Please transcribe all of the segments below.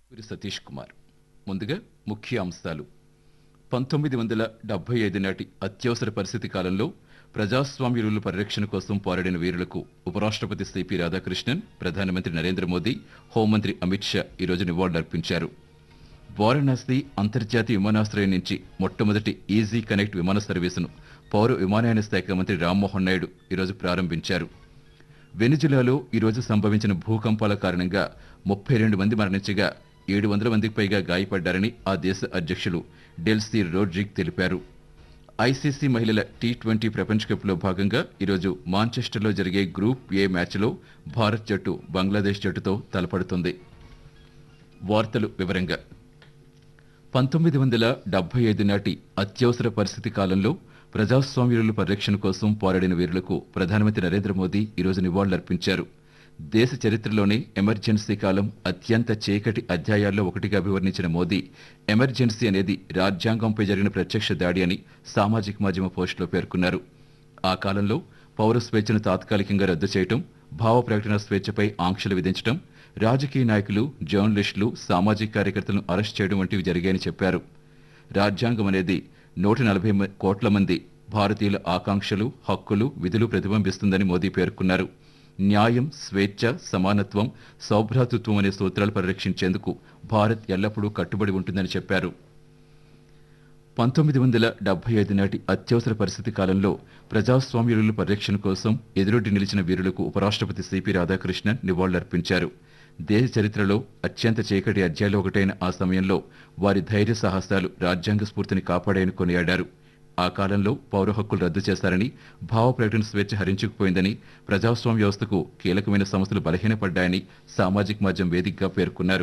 వీరి సతీష్ కుమార్ ముందుగా ముఖ్య అంశాలు పంతొమ్మిది వందల డెబ్బై ఐదు నాటి అత్యవసర పరిస్థితి కాలంలో ప్రజాస్వామ్య విలువల పరిరక్షణ కోసం పోరాడిన వీరులకు ఉపరాష్ట్రపతి సిపి రాధాకృష్ణన్ ప్రధానమంత్రి నరేంద్ర మోదీ హోంమంత్రి అమిత్ షా ఈరోజు నివాళులర్పించారు వారణాసి అంతర్జాతీయ విమానాశ్రయం నుంచి మొట్టమొదటి ఈజీ కనెక్ట్ విమాన సర్వీసును పౌర విమానయాన శాఖ మంత్రి రామ్మోహన్ నాయుడు ఈరోజు ప్రారంభించారు వెనిజులాలో ఈరోజు సంభవించిన భూకంపాల కారణంగా ముప్పై రెండు మంది మరణించగా ఏడు వందల మందికి పైగా గాయపడ్డారని ఆ దేశ అధ్యక్షులు డెల్సీ రోడ్రిక్ తెలిపారు ఐసీసీ మహిళల టీ ట్వంటీ ప్రపంచ కప్లో భాగంగా ఈరోజు మాంచెస్టర్లో జరిగే గ్రూప్ ఏ మ్యాచ్లో భారత్ జట్టు బంగ్లాదేశ్ జట్టుతో తలపడుతుంది వార్తలు వివరంగా పంతొమ్మిది వందల డెబ్బై ఐదు నాటి అత్యవసర పరిస్థితి కాలంలో ప్రజాస్వామ్యుల పరిరక్షణ కోసం పోరాడిన వీరులకు ప్రధానమంత్రి నరేంద్ర మోదీ ఈరోజు నివాళులర్పించారు దేశ చరిత్రలోనే ఎమర్జెన్సీ కాలం అత్యంత చీకటి అధ్యాయాల్లో ఒకటిగా అభివర్ణించిన మోదీ ఎమర్జెన్సీ అనేది రాజ్యాంగంపై జరిగిన ప్రత్యక్ష దాడి అని సామాజిక మాధ్యమ పోస్టులో పేర్కొన్నారు ఆ కాలంలో పౌర స్వేచ్ఛను తాత్కాలికంగా రద్దు చేయటం భావ ప్రకటన స్వేచ్ఛపై ఆంక్షలు విధించటం రాజకీయ నాయకులు జర్నలిస్టులు సామాజిక కార్యకర్తలను అరెస్ట్ చేయడం వంటివి జరిగాయని చెప్పారు రాజ్యాంగం అనేది నూట నలభై మ- కోట్ల మంది భారతీయుల ఆకాంక్షలు హక్కులు విధులు ప్రతిబింబిస్తుందని మోదీ పేర్కొన్నారు న్యాయం స్వేచ్ఛ సమానత్వం సౌభ్రాతృత్వం అనే సూత్రాలు పరిరక్షించేందుకు భారత్ ఎల్లప్పుడూ కట్టుబడి ఉంటుందని చెప్పారు పంతొమ్మిది వందల డెబ్బై ఐదు నాటి అత్యవసర పరిస్థితి కాలంలో ప్రజాస్వామ్య విలువల పరిరక్షణ కోసం ఎదురొడ్డి నిలిచిన వీరులకు ఉపరాష్ట్రపతి సిపి రాధాకృష్ణన్ నివాళులర్పించారు దేశ చరిత్రలో అత్యంత చీకటి అధ్యాయంలో ఒకటైన ఆ సమయంలో వారి ధైర్య సాహసాలు రాజ్యాంగ స్ఫూర్తిని కాపాడాయని కొనియాడారు ఆ కాలంలో పౌర హక్కులు రద్దు చేశారని భావ ప్రకటన స్వేచ్ఛ హరించుకుపోయిందని ప్రజాస్వామ్య వ్యవస్థకు కీలకమైన సంస్థలు బలహీనపడ్డాయని సామాజిక మాధ్యమం వేదికగా పేర్కొన్నారు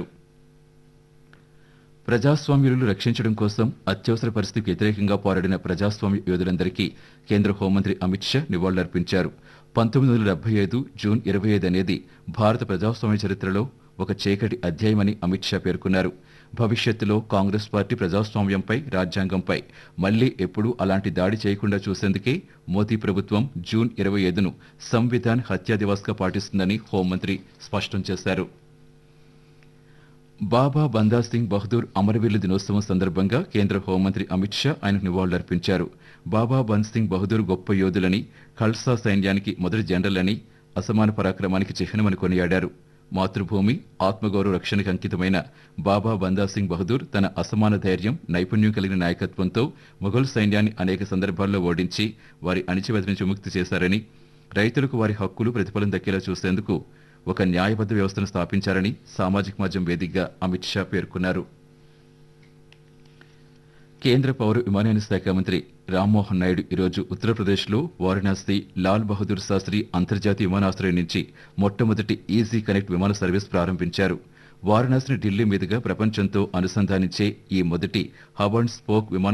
ప్రజాస్వామ్యులు రక్షించడం కోసం అత్యవసర పరిస్థితికి వ్యతిరేకంగా పోరాడిన ప్రజాస్వామ్య యోధులందరికీ కేంద్ర హోంమంత్రి అమిత్ షా నివాళులర్పించారు పంతొమ్మిది వందల డెబ్బై ఐదు జూన్ ఇరవై ఐదు అనేది భారత ప్రజాస్వామ్య చరిత్రలో ఒక చీకటి అధ్యాయమని అమిత్ షా పేర్కొన్నారు భవిష్యత్తులో కాంగ్రెస్ పార్టీ ప్రజాస్వామ్యంపై రాజ్యాంగంపై మళ్లీ ఎప్పుడూ అలాంటి దాడి చేయకుండా చూసేందుకే మోదీ ప్రభుత్వం జూన్ ఇరవై ఐదును సంవిధాన్ హత్యా దివాస్గా పాటిస్తుందని హోంమంత్రి స్పష్టం చేశారు బాబా బందా సింగ్ బహదూర్ అమరవీరుల దినోత్సవం సందర్భంగా కేంద్ర హోంమంత్రి అమిత్ షా ఆయనకు నివాళులర్పించారు బాబా బంద్ సింగ్ బహదూర్ గొప్ప యోధులని ఖల్సా సైన్యానికి మొదటి జనరల్ అని అసమాన పరాక్రమానికి చిహ్నమని కొనియాడారు మాతృభూమి ఆత్మగౌరవ రక్షణకు అంకితమైన బాబా బందా సింగ్ బహదూర్ తన అసమాన ధైర్యం నైపుణ్యం కలిగిన నాయకత్వంతో మొఘల్ సైన్యాన్ని అనేక సందర్భాల్లో ఓడించి వారి అణిచివేత నుంచి విముక్తి చేశారని రైతులకు వారి హక్కులు ప్రతిఫలం దక్కేలా చూసేందుకు ఒక న్యాయబద్ధ వ్యవస్థను స్థాపించారని సామాజిక మాధ్యమం వేదికగా అమిత్ షా పేర్కొన్నారు కేంద్ర పౌర విమానయాన శాఖ మంత్రి రామ్మోహన్ నాయుడు ఈరోజు ఉత్తరప్రదేశ్లో వారణాసి లాల్ బహదూర్ శాస్త్రి అంతర్జాతీయ విమానాశ్రయం నుంచి మొట్టమొదటి ఈజీ కనెక్ట్ విమాన సర్వీస్ ప్రారంభించారు వారణాసిని ఢిల్లీ మీదుగా ప్రపంచంతో అనుసంధానించే ఈ మొదటి హబ్ అండ్ స్పోక్ విమాన